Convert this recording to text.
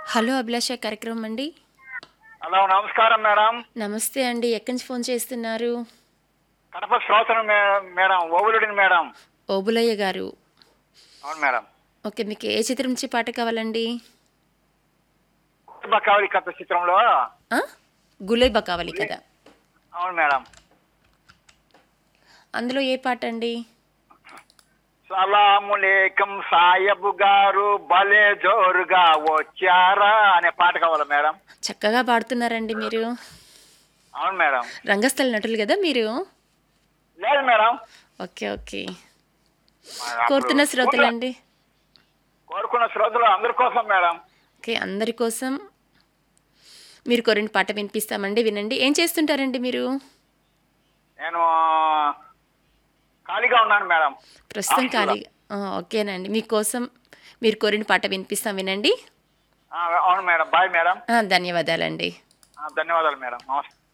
Hello అభిలాష కార్యక్రమం అండి hello నమస్కారం మేడం నమస్తే అండి ఎక్కడి నుంచి ఫోన్ చేస్తున్నారు కడప శ్రోతను మే- మేడం ఓవులుడిని మేడం ఓబులయ్య గారు అవును మేడం ఓకే మీకు ఏ చిత్రం నుంచి పాట కావాలండి బకావలి కథ చిత్రంలో ఆ? గులేబా కావాలి కదా అవును మేడం అందులో ఏ పాట అండి సలాములేకం సాయబు గారు భలే జోరుగా వచ్చారా అనే పాట కావాలి మేడం చక్కగా పాడుతున్నారండి మీరు అవును మేడం రంగస్థల నటులు కదా మీరు లేదు మేడం ఓకే ఓకే అప్పుడు కోరుతున్న శ్రోతలండి కోరుకున్న శ్రోతలు అందరి కోసం మేడం ఓకే అందరి కోసం మీరు కోరిన పాట వినిపిస్తామండి వినండి ఏం చేస్తుంటారండి మీరు నేను ఖాళీగా ఉన్నాను మేడం ప్రస్తుతం హాస్టల్లో. ఖాళీ ఆ, ఓకేనండి మీకోసం మీరు కోరిన పాట వినిపిస్తాం వినండి ఆ, అవును మేడం బాయ్ మేడం ఆ, ధన్యవాదాలండి ఆ, ధన్యవాదాలు మేడం నమస్తే